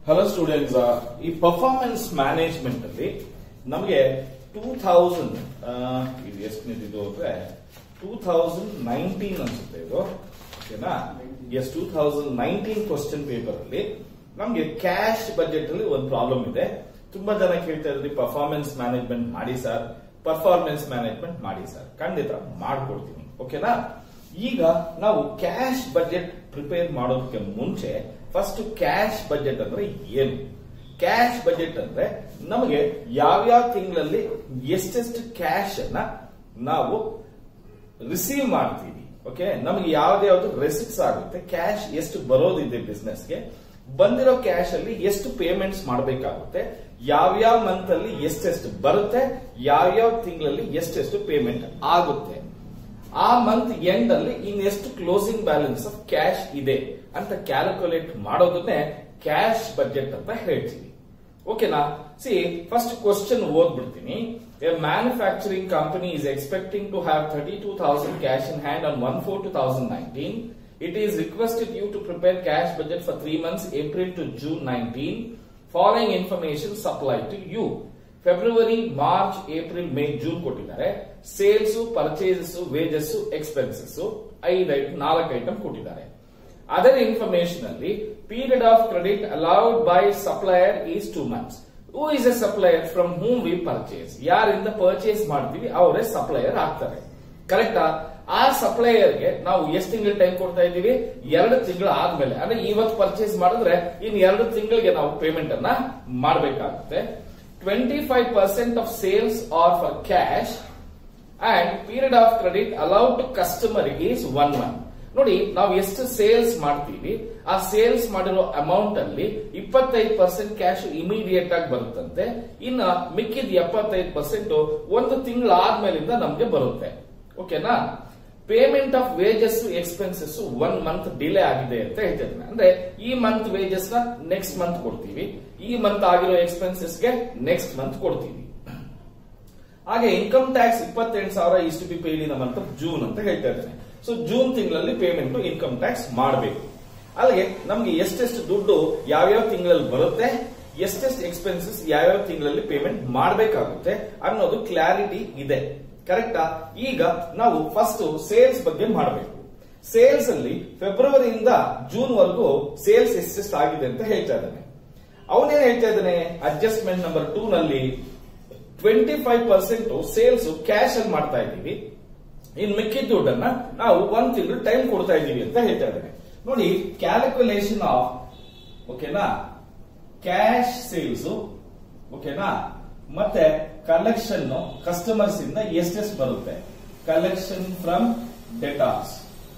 Hello students ಈ performance management ಅಲ್ಲಿ ನಮಗೆ ಟೂ ಥೌಸಂಡ್ ಇದು ಎಷ್ಟು ಇದು ಅಂದ್ರೆ ಟೂ ಥೌಸಂಡ್ ನೈನ್ಟೀನ್ ಅನ್ಸುತ್ತೆ ಇದು ಓಕೆನಾ yes two thousand nineteen question paper ಅಲ್ಲಿ ನಮಗೆ ಕ್ಯಾಶ್ ಬಜೆಟ್ ಅಲ್ಲಿ ಒಂದು ಪ್ರಾಬ್ಲಮ್ ಇದೆ ತುಂಬಾ ಜನ ಕೇಳ್ತಾ ಇದ್ರಿ ಪರ್ಫಾರ್ಮೆನ್ಸ್ ಮ್ಯಾನೇಜ್ಮೆಂಟ್ ಮಾಡಿ ಸರ್ ಪರ್ಫಾರ್ಮೆನ್ಸ್ ಮ್ಯಾನೇಜ್ಮೆಂಟ್ ಮಾಡಿ ಸರ್ ಖಂಡಿತ ಮಾಡ್ಕೊಡ್ತೀನಿ ಓಕೆನಾ ಈಗ ನಾವು ಕ್ಯಾಶ್ ಬಜೆಟ್ ಪ್ರಿಪೇರ್ ಮಾಡೋದಕ್ಕೆ ಮುಂಚೆ ಫಸ್ಟ್ ಕ್ಯಾಶ್ ಬಜೆಟ್ ಅಂದ್ರೆ ಏನು ಕ್ಯಾಶ್ ಬಜೆಟ್ ಅಂದ್ರೆ ನಮಗೆ ಯಾವ್ಯಾವ ತಿಂಗಳಲ್ಲಿ ಎಷ್ಟೆಷ್ಟು ಕ್ಯಾಶ್ ಅನ್ನ ನಾವು ರಿಸೀವ್ ಮಾಡ್ತೀವಿ ಓಕೆ ನಮಗೆ ಯಾವ್ದು ರೆಸಿಪ್ಟ್ಸ್ ಆಗುತ್ತೆ ಕ್ಯಾಶ್ ಎಷ್ಟು ಬರೋದಿದೆ ಬಿಸ್ನೆಸ್ಗೆ ಬಂದಿರೋ ಕ್ಯಾಶ್ ಅಲ್ಲಿ ಎಷ್ಟು ಪೇಮೆಂಟ್ಸ್ ಮಾಡಬೇಕಾಗುತ್ತೆ ಯಾವ್ಯಾವ ಮಂತ್ ಅಲ್ಲಿ ಎಷ್ಟೆಷ್ಟು ಬರುತ್ತೆ ಯಾವ್ಯಾವ ತಿಂಗಳಲ್ಲಿ ಎಷ್ಟೆಷ್ಟು ಪೇಮೆಂಟ್ ಆಗುತ್ತೆ ಆ ಮಂತ್ ಎಂಡ್ ಅಲ್ಲಿ ಇನ್ನೆಷ್ಟು ಕ್ಲೋಸಿಂಗ್ ಬ್ಯಾಲೆನ್ಸ್ ಆಫ್ ಕ್ಯಾಶ್ ಇದೆ ಅಂತ ಕ್ಯಾಲ್ಕುಲೇಟ್ ಮಾಡೋದನ್ನೇ ಕ್ಯಾಶ್ ಬಜೆಟ್ ಅಂತ ಹೇಳ್ತೀವಿ ಓಕೆನಾ ಸಿ ಫಸ್ಟ್ ಕ್ವಶನ್ ಓದ್ಬಿಡ್ತೀನಿ a manufacturing company is expecting to have thirty two thousand cash in hand on one four two thousand nineteen it is requested you to prepare cash budget for three months April to June nineteen following information supply to you February March April May June ಕೊಟ್ಟಿದ್ದಾರೆ sales purchases wages expenses ಐದು item ನಾಲ್ಕು item ಕೊಟ್ಟಿದ್ದಾರೆ other information ಅಲ್ಲಿ period of credit allowed by supplier is two months who is a supplier from whom we purchase ಯಾರಿಂದ purchase ಮಾಡ್ತೀವಿ ಅವರೇ supplier ಆಗ್ತಾರೆ ಕರೆಕ್ಟಾ ಆ ಸಪ್ಲೈಯರ್ಗೆ ನಾವು ಎಷ್ಟು ತಿಂಗಳು ಟೈಮ್ ಕೊಡ್ತಾ ಇದ್ದೀವಿ ಎರಡು ತಿಂಗಳು ಆದ್ಮೇಲೆ ಅಂದ್ರೆ ಇವತ್ತು ಪರ್ಚೇಸ್ ಮಾಡಿದ್ರೆ ಇನ್ ಎರಡು ತಿಂಗಳಿಗೆ ನಾವು ಪೇಮೆಂಟ್ ಅನ್ನ ಮಾಡಬೇಕಾಗುತ್ತೆ twenty five percent of sales are for cash and period of credit allowed to customer is one month ನೋಡಿ ನಾವು ಎಷ್ಟು ಸೇಲ್ಸ್ ಮಾಡ್ತೀವಿ ಆ ಸೇಲ್ಸ್ ಮಾಡಿರೋ ಅಮೌಂಟ್ ಅಲ್ಲಿ ಇಪ್ಪತ್ತೈದು ಪರ್ಸೆಂಟ್ ಕ್ಯಾಶ್ ಇಮಿಡಿಯೇಟ್ ಆಗಿ ಬರುತ್ತಂತೆ ಇನ್ನ ಮಿಕ್ಕಿದ ಎಪ್ಪತ್ತೈದು ಪರ್ಸೆಂಟ್ ಒಂದು ತಿಂಗಳು ಆದ್ಮೇಲಿಂದ ನಮ್ಗೆ ಬರುತ್ತೆ ಓಕೆನಾ payment of wages expenses one month delay ಆಗಿದೆ ಅಂತ ಹೇಳ್ತಿದ್ದೀನಿ ಅಂದ್ರೆ ಈ ಮಂತ್ ವೇಜಸ್ ನ ನೆಕ್ಸ್ಟ್ ಮಂತ್ ಕೊಡ್ತೀವಿ ಈ ಮಂತ್ ಆಗಿರೋ ಎಕ್ಸ್ಪೆನ್ಸಸ್ಗೆ ನೆಕ್ಸ್ಟ್ ಮಂತ್ ಕೊಡ್ತೀವಿ ಹಾಗೆ ಇನ್ಕಮ್ ಟ್ಯಾಕ್ಸ್ ಇಪ್ಪತ್ತೆಂಟು ಸಾವಿರ ಇಷ್ಟು be paid in month June ಅಂತ ಹೇಳ್ತಾ ಇದ್ದೇನೆ ಸೊ ಜೂನ್ ತಿಂಗಳಲ್ಲಿ ಪೇಮೆಂಟ್ ಇನ್ಕಮ್ ಟ್ಯಾಕ್ಸ್ ಮಾಡಬೇಕು ಅಲ್ಲಿಗೆ ನಮ್ಗೆ ಎಷ್ಟೆಷ್ಟು ದುಡ್ಡು ಯಾವ್ಯಾವ ತಿಂಗಳಲ್ಲಿ ಬರುತ್ತೆ ಎಷ್ಟೆಷ್ಟು ಎಕ್ಸ್ಪೆನ್ಸಸ್ ಯಾವ್ಯಾವ ತಿಂಗಳಲ್ಲಿ ಪೇಮೆಂಟ್ ಮಾಡಬೇಕಾಗುತ್ತೆ ಅನ್ನೋದು ಕ್ಲಾರಿಟಿ ಇದೆ ಕರೆಕ್ಟಾ ಈಗ ನಾವು ಫಸ್ಟ್ ಸೇಲ್ಸ್ ಬಗ್ಗೆ ಮಾಡಬೇಕು ಸೇಲ್ಸ್ ಅಲ್ಲಿ ಫೆಬ್ರವರಿಯಿಂದ ಜೂನ್ ವರೆಗೂ ಸೇಲ್ಸ್ ಎಷ್ಟೆಷ್ಟು ಆಗಿದೆ ಅಂತ ಹೇಳ್ತಾ ಇದ್ದಾನೆ ಅವನೇನ್ ಹೇಳ್ತಾ ಇದ್ದಾನೆ ಅಡ್ಜಸ್ಟ್ಮೆಂಟ್ ನಂಬರ್ ಟೂ ನಲ್ಲಿ twenty five percent sales cash ಅಲ್ಲಿ ಮಾಡ್ತಾ ಇದ್ದೀವಿ ಇನ್ ಮಿಕ್ಕಿದ ದುಡ್ಡನ್ನ ನಾವು ಒಂದ್ ತಿಂಗಳು ಟೈಮ್ ಕೊಡ್ತಾ ಇದ್ದೀವಿ ಅಂತ ಹೇಳ್ತಾ ಇದ್ದಾನೆ ನೋಡಿ ಕ್ಯಾಲ್ಕುಲೇಷನ್ ಆಫ್ ಓಕೆನಾ ಕ್ಯಾಶ್ ಸೇಲ್ಸ್ ಓಕೆನಾ ಮತ್ತೆ ಕಲೆಕ್ಷನ್ ಕಸ್ಟಮರ್ಸ್ ಇಂದ ಎಷ್ಟೆಷ್ಟು ಬರುತ್ತೆ ಕಲೆಕ್ಷನ್ ಫ್ರಮ್ ಡೆಟಾಸ್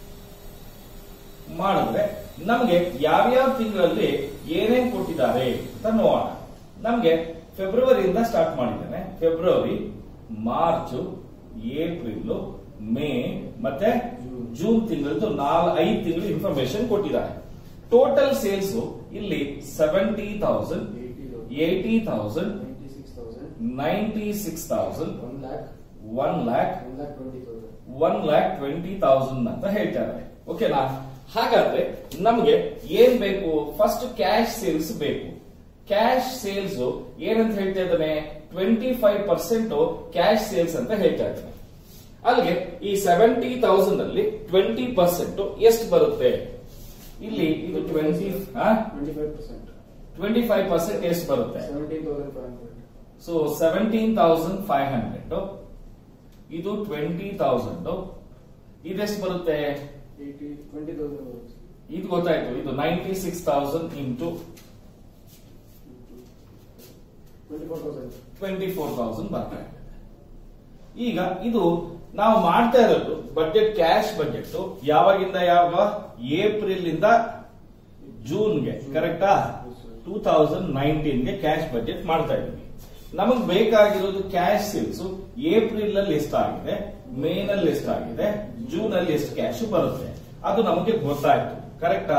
ಮಾಡಿದ್ರೆ ನಮ್ಗೆ ಯಾವ್ಯಾವ ತಿಂಗಳಲ್ಲಿ ಏನೇನ್ ಕೊಟ್ಟಿದ್ದಾರೆ ಅಂತ ನೋಡೋಣ ನಮ್ಗೆ ಫೆಬ್ರವರಿಯಿಂದ ಸ್ಟಾರ್ಟ್ ಮಾಡಿದ್ದೇನೆ ಫೆಬ್ರವರಿ ಮಾರ್ಚ್ ಏಪ್ರಿಲ್ ಮೇ ಮತ್ತೆ ಜೂನ್ ತಿಂಗಳದ್ದು ನಾಲ್ ಐದು ತಿಂಗಳು ಇನ್ಫಾರ್ಮೇಶನ್ ಕೊಟ್ಟಿದ್ದಾರೆ ಟೋಟಲ್ ಸೇಲ್ಸ್ ಇಲ್ಲಿ seventy thousand eighty thousand ninety six thousand one lakh one lakh twenty thousand ಅಂತ ಹೇಳ್ತಾರೆ ಓಕೆನಾ ಹಾಗಾದ್ರೆ ನಮಗೆ ಏನ್ ಬೇಕು ಫಸ್ಟ್ ಕ್ಯಾಶ್ ಸೇಲ್ಸ್ ಬೇಕು ಕ್ಯಾಶ್ ಸೇಲ್ಸ್ ಏನಂತ ಹೇಳ್ತಾ ಇದ್ದಾನೆ twenty five percent cash sales ಅಂತ ಹೇಳ್ತಾ ಇದ್ದಾನೆ ಅಲ್ಲಿಗೆ ಈ ಸೆವೆಂಟಿ ತೌಸಂಡ್ ಅಲ್ಲಿ ಟ್ವೆಂಟಿ ಪರ್ಸೆಂಟ್ ಎಷ್ಟು ಬರುತ್ತೆ ಇಲ್ಲಿ ಇದು ಟ್ವೆಂಟಿ ಟ್ವೆಂಟಿ ಫೈವ್ ಪರ್ಸೆಂಟ್ ಎಷ್ಟು ಬರುತ್ತೆ so seventeen thousand five hundred ಇದು ಟ್ವೆಂಟಿ ತೌಸಂಡ್ ಇದೆಷ್ಟು ಬರುತ್ತೆ ಇದು ಗೊತ್ತಾಯ್ತು ಇದು ninety six thousand into twenty four thousand ಬರ್ತಾ ಇದೆ ಈಗ ಇದು ನಾವು ಮಾಡ್ತಾ ಇರೋದು ಬಜೆಟ್ ಕ್ಯಾಶ್ ಬಜೆಟ್ ಯಾವಾಗಿಂದ ಯಾವಾಗ ಏಪ್ರಿಲ್ ಇಂದ ಜೂನ್ಗೆ ಕರೆಕ್ಟಾ ಟೂ ತೌಸಂಡ್ ನೈನ್ಟೀನ್ಗೆ ಕ್ಯಾಶ್ ಬಜೆಟ್ ಮಾಡ್ತಾ ಇದ್ವಿ ನಮಗ್ ಬೇಕಾಗಿರೋದು ಕ್ಯಾಶ್ ಸೇಲ್ಸ್ ಏಪ್ರಿಲ್ ಅಲ್ಲಿ ಎಷ್ಟಾಗಿದೆ ಮೇ ನಲ್ಲಿ ಎಷ್ಟಾಗಿದೆ ಜೂನ್ ಅಲ್ಲಿ ಎಷ್ಟು ಕ್ಯಾಶ್ ಬರುತ್ತೆ ಅದು ನಮಗೆ ಗೊತ್ತಾಯ್ತು ಕರೆಕ್ಟಾ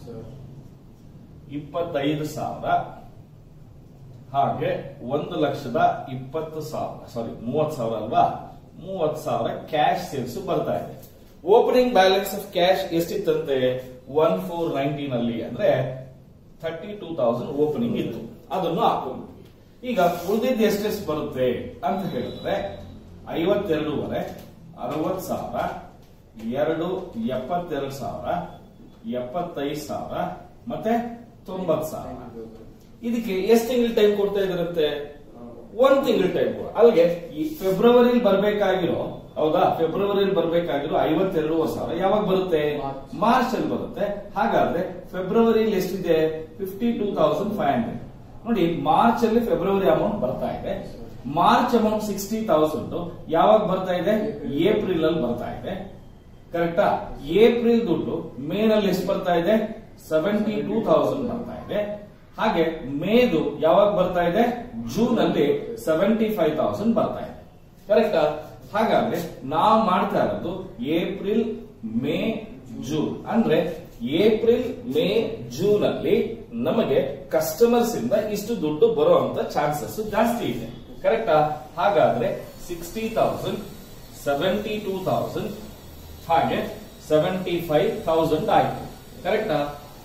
ಇಪ್ಪತ್ತೈದು ಸಾವಿರ ಹಾಗೆ ಒಂದು ಲಕ್ಷದ ಇಪ್ಪತ್ತು ಸಾವಿರ ಸಾರಿ ಮೂವತ್ ಸಾವಿರ ಅಲ್ವಾ ಮೂವತ್ ಸಾವಿರ ಕ್ಯಾಶ್ ಸೇಲ್ಸ್ ಬರ್ತಾ ಇದೆ ಓಪನಿಂಗ್ ಬ್ಯಾಲೆನ್ಸ್ ಆಫ್ ಕ್ಯಾಶ್ ಎಷ್ಟಿತ್ತಂತೆ ಒನ್ ಫೋರ್ ನೈನ್ಟೀನ್ ಅಲ್ಲಿ ಅಂದ್ರೆ ಥರ್ಟಿ ಟೂ ತೌಸಂಡ್ ಓಪನಿಂಗ್ ಇತ್ತು ಅದನ್ನು ಹಾಕೊಂಡ್ವಿ ಈಗ ಉಳಿದಿದ್ದು ಎಷ್ಟೆಷ್ಟು ಬರುತ್ತೆ ಅಂತ ಹೇಳಿದ್ರೆ ಐವತ್ತೆರಡೂವರೆ ಅರವತ್ ಸಾವಿರ ಎರಡು ಎಪ್ಪತ್ತೆರಡು ಸಾವಿರ ಎಪ್ಪತ್ತೈದು ಸಾವಿರ ಮತ್ತೆ ತೊಂಬತ್ ಸಾವಿರ ಇದಕ್ಕೆ ಎಷ್ಟು ತಿಂಗಳು ಟೈಮ್ ಕೊಡ್ತಾ ಇದ್ರಂತೆ ಒಂದ್ ತಿಂಗಳು ಟೈಮ್ ಅಲ್ಲಿಗೆ ಈ ಫೆಬ್ರವರಿ ಬರ್ಬೇಕಾಗಿರೋ ಹೌದಾ ಫೆಬ್ರವರಿ ಬರ್ಬೇಕಾಗಿರೋ ಐವತ್ತೆರಡು ಸಾವಿರ ಯಾವಾಗ ಬರುತ್ತೆ ಮಾರ್ಚ್. ಮಾರ್ಚ್ ಅಲ್ಲಿ ಬರುತ್ತೆ ಹಾಗಾದ್ರೆ ಫೆಬ್ರವರಿ ಎಷ್ಟಿದೆ fifty two thousand five hundred ನೋಡಿ ಮಾರ್ಚ್ ಅಲ್ಲಿ ಫೆಬ್ರವರಿ ಅಮೌಂಟ್ ಬರ್ತಾ ಇದೆ ಮಾರ್ಚ್ ಅಮೌಂಟ್ ಸಿಕ್ಸ್ಟಿ ತೌಸಂಡ್ ಯಾವಾಗ ಬರ್ತಾ ಇದೆ ಏಪ್ರಿಲ್ ಅಲ್ಲಿ ಬರ್ತಾ ಇದೆ ಕರೆಕ್ಟಾ ಏಪ್ರಿಲ್ ದುಡ್ಡು ಮೇ ನಲ್ಲಿ ಎಷ್ಟು ಬರ್ತಾ ಇದೆ ಸೆವೆಂಟಿ ಟೂ ತೌಸಂಡ್ ಬರ್ತಾ ಇದೆ ಹಾಗೆ ಮೇದು ಯಾವಾಗ ಬರ್ತಾ ಇದೆ ಜೂನ್ ಅಲ್ಲಿ ಸೆವೆಂಟಿ ಫೈವ್ ತೌಸಂಡ್ ಬರ್ತಾ ಇದೆ ಕರೆಕ್ಟಾ ಹಾಗಾದ್ರೆ ನಾವು ಮಾಡ್ತಾ ಇರೋದು ಏಪ್ರಿಲ್ ಮೇ ಜೂನ್ ಅಂದ್ರೆ ಏಪ್ರಿಲ್ ಮೇ ಜೂನ್ ಅಲ್ಲಿ ನಮಗೆ ಕಸ್ಟಮರ್ಸ್ ಇಂದ ಇಷ್ಟು ದುಡ್ಡು ಬರುವಂತ ಚಾನ್ಸಸ್ ಜಾಸ್ತಿ ಇದೆ ಕರೆಕ್ಟಾ ಹಾಗಾದ್ರೆ sixty thousand seventy two thousand ಹಾಗೆ ಸೆವೆಂಟಿ ಫೈವ್ ತೌಸಂಡ್ ಆಯ್ತು ಕರೆಕ್ಟಾ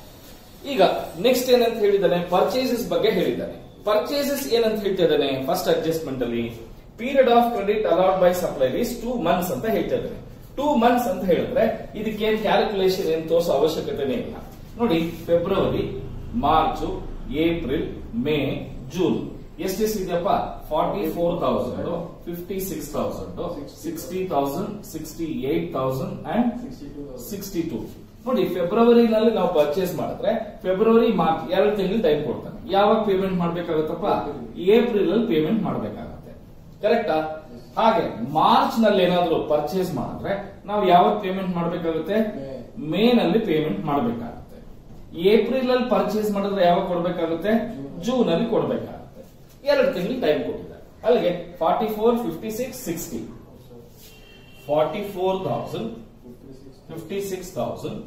ಈಗ ನೆಕ್ಸ್ಟ್ ಏನಂತ ಹೇಳಿದ್ದಾನೆ ಪರ್ಚೇಸಸ್ ಬಗ್ಗೆ ಹೇಳಿದ್ದಾನೆ ಪರ್ಚೇಸಸ್ ಏನಂತ ಹೇಳ್ತಿದ್ದಾನೆ ಫಸ್ಟ್ ಅಡ್ಜಸ್ಟ್ಮೆಂಟ್ ಅಲ್ಲಿ period of credit allowed by supplier is two months ಅಂತ ಹೇಳ್ತಾ ಇದ್ದಾನೆ ಟೂ ಮಂತ್ಸ್ ಅಂತ ಹೇಳಿದ್ರೆ ಇದಕ್ಕೇನ್ ಕ್ಯಾಲ್ಕುಲೇಷನ್ ಏನ್ ತೋರಿಸೋ ಅವಶ್ಯಕತೆನೇ ಇಲ್ಲ ನೋಡಿ February March April May June ಎಷ್ಟೆಷ್ಟು ಇದೆಯಪ್ಪ forty four thousand fifty six thousand sixty thousand sixty eight thousand and sixty two ನೋಡಿ ಫೆಬ್ರವರಿನಲ್ಲಿ ನಾವು ಪರ್ಚೇಸ್ ಮಾಡಿದ್ರೆ ಫೆಬ್ರವರಿ ಮಾರ್ಚ್ ಎರಡು ತಿಂಗಳು ಟೈಮ್ ಕೊಡ್ತಾನೆ ಯಾವಾಗ ಪೇಮೆಂಟ್ ಮಾಡ್ಬೇಕಾಗತ್ತಪ್ಪ ಏಪ್ರಿಲ್ ಅಲ್ಲಿ ಪೇಮೆಂಟ್ ಮಾಡ್ಬೇಕಾಗತ್ತೆ ಕರೆಕ್ಟಾ ಹಾಗೆ ಮಾರ್ಚ್ ನಲ್ಲಿ ಏನಾದ್ರು ಪರ್ಚೇಸ್ ಮಾಡಿದ್ರೆ ನಾವು ಯಾವಾಗ ಪೇಮೆಂಟ್ ಮಾಡ್ಬೇಕಾಗುತ್ತೆ ಮೇ ನಲ್ಲಿ ಪೇಮೆಂಟ್ ಮಾಡ್ಬೇಕಾಗುತ್ತೆ ಏಪ್ರಿಲ್ ಅಲ್ಲಿ ಪರ್ಚೇಸ್ ಮಾಡಿದ್ರೆ ಯಾವಾಗ ಕೊಡ್ಬೇಕಾಗುತ್ತೆ ಜೂನ್ ಅಲ್ಲಿ ಕೊಡ್ಬೇಕಾಗುತ್ತೆ ಎರಡು ತಿಂಗಳು ಟೈಮ್ ಕೊಟ್ಟಿದ್ದಾರೆ ಅಲ್ಲಿಗೆ forty four fifty six sixty forty four thousand fifty six thousand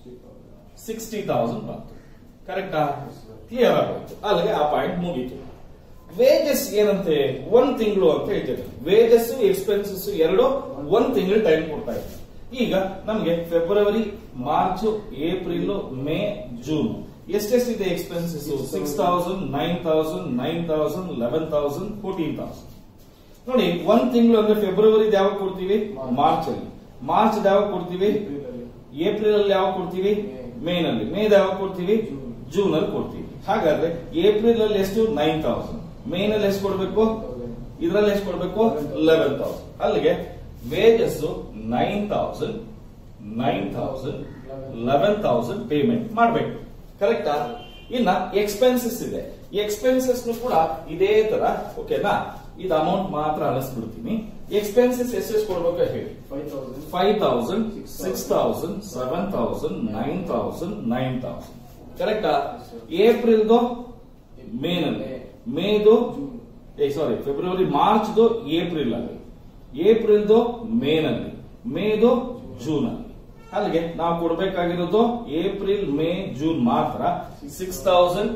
sixty thousand ಬಂತು ಕರೆಕ್ಟಾ ಕ್ಲಿಯರ್ ಆಗೋಯ್ತು ಅಲ್ಲಿಗೆ ಆ ಪಾಯಿಂಟ್ ಮುಗೀತು ವೇಜಸ್ ಏನಂತೆ ಒಂದ್ ತಿಂಗಳು ಅಂತ ಹೇಳ್ತೇವೆ ವೇಜಸ್ ಎಕ್ಸ್ಪೆನ್ಸಸ್ ಎರಡು ಒಂದ್ ತಿಂಗಳು ಟೈಮ್ ಕೊಡ್ತಾ ಇದ್ದಾರೆ ಈಗ ನಮ್ಗೆ February March April May June ಎಷ್ಟೆಷ್ಟಿದೆ expenses six thousand nine thousand nine thousand eleven thousand fourteen thousand ನೋಡಿ ಒಂದ್ ತಿಂಗಳು ಅಂದ್ರೆ ಫೆಬ್ರವರಿ ಯಾವಾಗ ಕೊಡ್ತೀವಿ ಮಾರ್ಚ್ ಅಲ್ಲಿ ಮಾರ್ಚ್ ಯಾವಾಗ ಕೊಡ್ತೀವಿ ಏಪ್ರಿಲ್ ಅಲ್ಲಿ ಯಾವಾಗ ಕೊಡ್ತೀವಿ ಮೇ ನಲ್ಲಿ ಮೇ ಯಾವಾಗ ಕೊಡ್ತೀವಿ ಜೂನ್ ಅಲ್ಲಿ ಕೊಡ್ತೀವಿ ಹಾಗಾದ್ರೆ ಏಪ್ರಿಲ್ ಅಲ್ಲಿ ಎಷ್ಟು ನೈನ್ ತೌಸಂಡ್ ಮೇ ನಲ್ಲಿ ಎಷ್ಟು ಕೊಡ್ಬೇಕು ಇದ್ರಲ್ಲಿ ಎಷ್ಟು ಕೊಡ್ಬೇಕು ಲೆವೆನ್ ತೌಸಂಡ್ ಅಲ್ಲಿಗೆ wages nine thousand nine thousand eleven thousand payment ಮಾಡಬೇಕು ಕರೆಕ್ಟಾ ಇನ್ನ ಎಕ್ಸ್ಪೆನ್ಸಸ್ ಇದೆ ಎಕ್ಸ್ಪೆನ್ಸಸ್ ಕೂಡ ಇದೇ ತರ ಓಕೆನಾ ಇದು ಅಮೌಂಟ್ ಮಾತ್ರ ಅಳಿಸ್ಬಿಡ್ತೀನಿ ಎಕ್ಸ್ಪೆನ್ಸಸ್ ಎಷ್ಟೆಷ್ಟು ಕೊಡ್ಬೇಕು ಹೇಳಿ five thousand six thousand seven thousand nine thousand nine thousand ಕರೆಕ್ಟಾ ಏಪ್ರಿಲ್ದು ಮೇನಲ್ಲಿ ಮೇದು ಏ ಸಾರಿ ಫೆಬ್ರವರಿ ಮಾರ್ಚ್ದು ಏಪ್ರಿಲ್ ಅಲ್ಲಿ ಏಪ್ರಿಲ್ದು ಮೇನಲ್ಲಿ ಮೇದು ಜೂನ್ ಅಲ್ಲಿ ಅಲ್ಲಿಗೆ ನಾವು ಕೊಡ್ಬೇಕಾಗಿರೋದು ಏಪ್ರಿಲ್ ಮೇ ಜೂನ್ ಮಾತ್ರ six thousand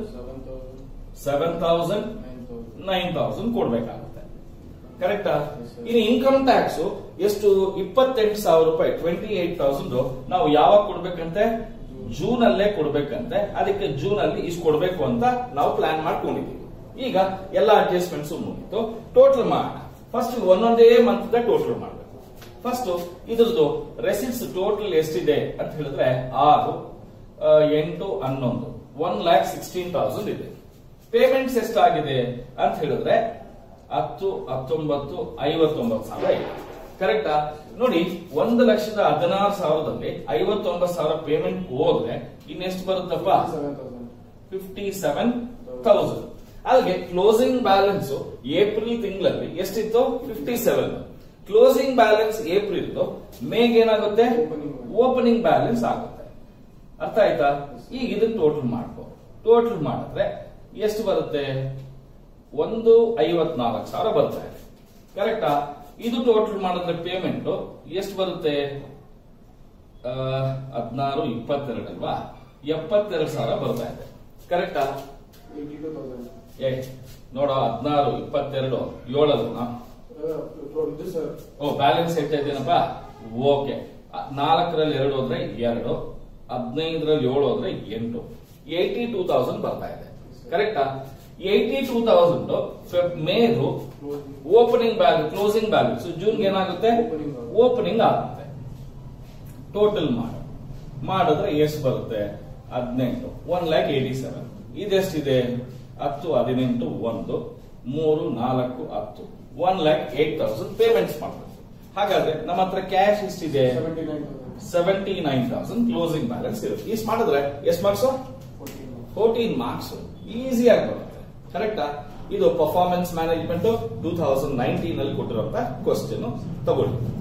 seven thousand nine thousand ಕೊಡ್ಬೇಕಾಗುತ್ತೆ ಕರೆಕ್ಟಾ ಇನ್ನು ಇನ್ಕಮ್ ಟ್ಯಾಕ್ಸ್ ಎಷ್ಟು ಇಪ್ಪತ್ತೆಂಟು ಸಾವಿರ ರೂಪಾಯಿ ಟ್ವೆಂಟಿ ಏಟ್ ತೌಸಂಡ್ ನಾವು ಯಾವಾಗ ಕೊಡ್ಬೇಕಂತೆ ಜೂನ್ ಅಲ್ಲೇ ಕೊಡ್ಬೇಕಂತೆ ಅದಕ್ಕೆ ಜೂನ್ ಅಲ್ಲಿ ಇಷ್ಟು ಕೊಡ್ಬೇಕು ಅಂತ ನಾವು ಪ್ಲಾನ್ ಮಾಡ್ಕೊಂಡಿದ್ದೀವಿ ಈಗ ಎಲ್ಲ ಅಡ್ಜಸ್ಟ್ಮೆಂಟ್ಸ್ ಮುಗಿತು ಟೋಟಲ್ ಮಾಡೋಣ ಫಸ್ಟ್ ಒಂದೊಂದೇ ಮಂತ್ ಟೋಟಲ್ ಮಾಡಬೇಕು ಫಸ್ಟ್ ಇದ್ರದ್ದು ರೆಸಿಪ್ಟ್ಸ್ ಟೋಟಲ್ ಎಷ್ಟಿದೆ ಅಂತ ಹೇಳಿದ್ರೆ ಆರು ಆ, ಎಂಟು ಹನ್ನೊಂದು ಒನ್ ಲ್ಯಾಕ್ ಸಿಕ್ಸ್ಟೀನ್ ತೌಸಂಡ್ ಇದೆ ಪೇಮೆಂಟ್ಸ್ ಎಷ್ಟಾಗಿದೆ ಅಂತ ಹೇಳಿದ್ರೆ ಹತ್ತು ಹತ್ತೊಂಬತ್ತು ಐವತ್ತೊಂಬತ್ತು ಸಾವಿರ ಇದೆ ಕರೆಕ್ಟಾ ನೋಡಿ ಒಂದು ಲಕ್ಷದ ಹದಿನಾರು ಸಾವಿರದಲ್ಲಿ ಐವತ್ತೊಂಬತ್ತು ಸಾವಿರ ಪೇಮೆಂಟ್ ಹೋದ್ರೆ ಇನ್ನೆಷ್ಟು ಬರುತ್ತಪ್ಪ ಫಿಫ್ಟಿ ಸೆವೆನ್ ತೌಸಂಡ್ ಅಲ್ಲಿಗೆ ಕ್ಲೋಸಿಂಗ್ ಬ್ಯಾಲೆನ್ಸ್ ಏಪ್ರಿಲ್ ತಿಂಗಳಲ್ಲಿ ಎಷ್ಟಿತ್ತು fifty seven closing balance April ಮೇಗೆ ಏನಾಗುತ್ತೆ Opening. ಓಪನಿಂಗ್ ಬ್ಯಾಲೆನ್ಸ್ ಆಗುತ್ತೆ ಅರ್ಥ ಆಯ್ತಾ ಈಗ ಇದನ್ನ ಟೋಟಲ್ ಮಾಡ್ಕೋ ಟೋಟಲ್ ಮಾಡಿದ್ರೆ ಎಷ್ಟು ಬರುತ್ತೆ ಒಂದು ಐವತ್ನಾಲ್ಕು ಸಾವಿರ ಬರ್ತಾ ಇದೆ ಕರೆಕ್ಟಾ ಇದು ಟೋಟಲ್ ಮಾಡಿದ್ರೆ ಪೇಮೆಂಟ್ ಎಷ್ಟು ಬರುತ್ತೆ ಹದಿನಾರು ಇಪ್ಪತ್ತೆರಡು ಅಲ್ವಾ ಎಪ್ಪತ್ತೆರಡು ಸಾವಿರ ಬರ್ತಾ ಇದೆ ಕರೆಕ್ಟಾ ಏ ನೋಡೋ ಹದಿನಾರು ಇಪ್ಪತ್ತೆರಡು ಏಳಲ್ವಾ ಓ ಬ್ಯಾಲೆನ್ಸ್ ಹೇಳ್ತಾ ಇದ್ದೇನಪ್ಪ ಓಕೆ ನಾಲ್ಕರಲ್ಲಿ ಎರಡು ಹೋದ್ರೆ ಎರಡು ಹದಿನೈದರಲ್ಲಿ ಏಳು ಹೋದ್ರೆ ಎಂಟು ಏಯ್ಟಿ ಟೂ ತೌಸಂಡ್ ಬರ್ತಾ ಇದೆ ಕರೆಕ್ಟಾ ಏಯ್ಟಿ ಟೂ ತೌಸಂಡ್ ಮೇದು opening balance closing balance June ಏನಾಗುತ್ತೆ Opening ಆಗುತ್ತೆ. ಓಪನಿಂಗ್ ಆಗುತ್ತೆ ಟೋಟಲ್ ಮಾಡು ಮಾಡಿದ್ರೆ ಎಷ್ಟು ಬರುತ್ತೆ ಹದಿನೆಂಟು ಒನ್ ಲ್ಯಾಕ್ ಏಯ್ಟಿ ಸೆವೆನ್ ಇದೆಷ್ಟಿದೆ ಹತ್ತು ಹದಿನೆಂಟು ಒಂದು ಮೂರು ನಾಲ್ಕು ಹತ್ತು one lakh eight thousand payments ಮಾಡಬೇಕು ಹಾಗಾದ್ರೆ ನಮ್ಮ ಹತ್ರ ಕ್ಯಾಶ್ ಎಷ್ಟಿದೆ seventy nine seventy nine thousand closing balance ಇರುತ್ತೆ ಇಷ್ಟು ಮಾಡಿದ್ರೆ ಎಷ್ಟು ಮಾರ್ಕ್ಸ್ ಫೋರ್ಟೀನ್ ಮಾರ್ಕ್ಸ್ ಈಸಿಯಾಗಿ ಬರುತ್ತೆ ಕರೆಕ್ಟಾ ಇದು performance management two thousand nineteen ಅಲ್ಲಿ ಕೊಟ್ಟಿರುವಂತ ಕ್ವಶನ್ ತಗೊಳ್ಳಿ